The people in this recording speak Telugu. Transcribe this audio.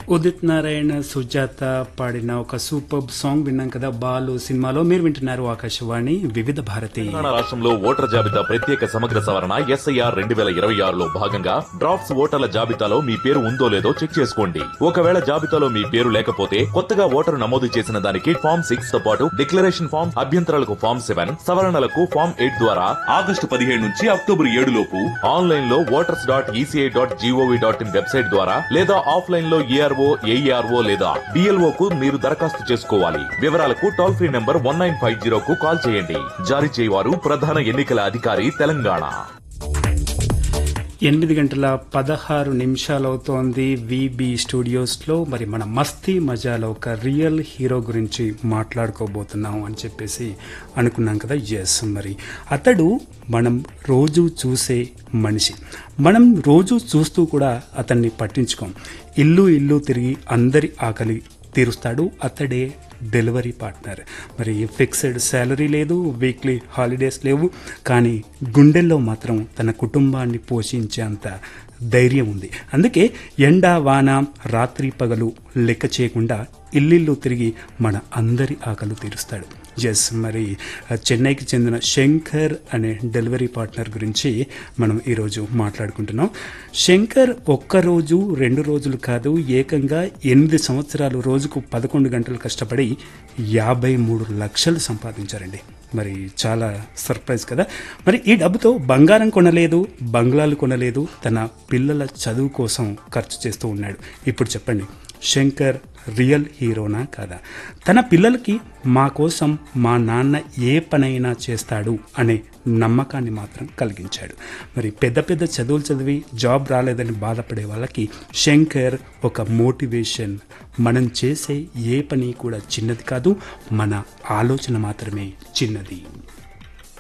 ఉదిత్ నారాయణ సుజాత పాడిన ఒక సూపర్ సాంగ్ విన్నాం కదా బాలు సినిమాలో మీరు వింటున్నారు ఆకాశవాణి వివిధ భారతి తెలంగాణ రాష్ట్రంలో ఓటర్ జాబితా ప్రత్యేక సమగ్ర సవరణ ఎస్ఐఆర్ రెండు వేల ఇరవై ఆరులో భాగంగా డ్రాఫ్ట్స్ ఓటర్ల జాబితాలో మీ పేరు ఉందో లేదో చెక్ చేసుకోండి ఒకవేళ జాబితాలో మీ పేరు లేకపోతే కొత్తగా ఓటరు నమోదు చేసిన దానికి ఫామ్ సిక్స్ తో పాటు డిక్లరేషన్ ఫామ్ అభ్యంతరాలకు ఫామ్ సెవెన్ సవరణలకు ఫామ్ ఎయిట్ ద్వారా ఆగస్టు పదిహేడు నుంచి అక్టోబర్ ఏడు లోపు ఆన్లైన్ లో voters dot ECI dot GOV dot in website ద్వారా లేదా ఆఫ్లైన్ లో ఏఆర్ఓ ఏఈఆర్ఓ లేదా డిఎల్ఓ కు మీరు దరఖాస్తు చేసుకోవాలి వివరాలకు toll free number one nine five zero కు కాల్ చేయండి జారీ చేయవారు ప్రధాన ఎన్నికల అధికారి తెలంగాణ ఎనిమిది గంటల పదహారు నిమిషాలు అవుతోంది విబి స్టూడియోస్లో మరి మన మస్తీ మజాలో ఒక రియల్ హీరో గురించి మాట్లాడుకోబోతున్నాం అని చెప్పేసి అనుకున్నాం కదా ఎస్ మరి అతడు మనం రోజు చూసే మనిషి మనం రోజు చూస్తూ కూడా అతన్ని పట్టించుకోం ఇల్లు ఇల్లు తిరిగి అందరి ఆకలి తీరుస్తాడు అతడే డెలివరీ పార్ట్నర్ మరి ఫిక్స్డ్ శాలరీ లేదు వీక్లీ హాలిడేస్ లేవు కానీ గుండెల్లో మాత్రం తన కుటుంబాన్ని పోషించేంత ధైర్యం ఉంది అందుకే ఎండ వాన రాత్రి పగలు లెక్క చేయకుండా ఇల్లిల్లు తిరిగి మన అందరి ఆకలు తీరుస్తాడు ఎస్ మరి చెన్నైకి చెందిన శంకర్ అనే డెలివరీ పార్ట్నర్ గురించి మనం ఈరోజు మాట్లాడుకుంటున్నాం శంకర్ ఒక్క రోజు రెండు రోజులు కాదు ఏకంగా ఎనిమిది సంవత్సరాలు రోజుకు పదకొండు గంటలు కష్టపడి యాభై మూడు లక్షలు సంపాదించారండి మరి చాలా సర్ప్రైజ్ కదా మరి ఈ డబ్బుతో బంగారం కొనలేదు బంగ్లాలు కొనలేదు తన పిల్లల చదువు కోసం ఖర్చు చేస్తూ ఉన్నాడు ఇప్పుడు చెప్పండి శంకర్ రియల్ హీరోనా కాదా తన పిల్లలకి మా కోసం మా నాన్న ఏ పనైనా చేస్తాడు అనే నమ్మకాన్ని మాత్రం కలిగించాడు మరి పెద్ద పెద్ద చదువులు చదివి జాబ్ రాలేదని బాధపడే వాళ్ళకి శంకర్ ఒక మోటివేషన్ మనం చేసే ఏ పని కూడా చిన్నది కాదు మన ఆలోచన మాత్రమే చిన్నది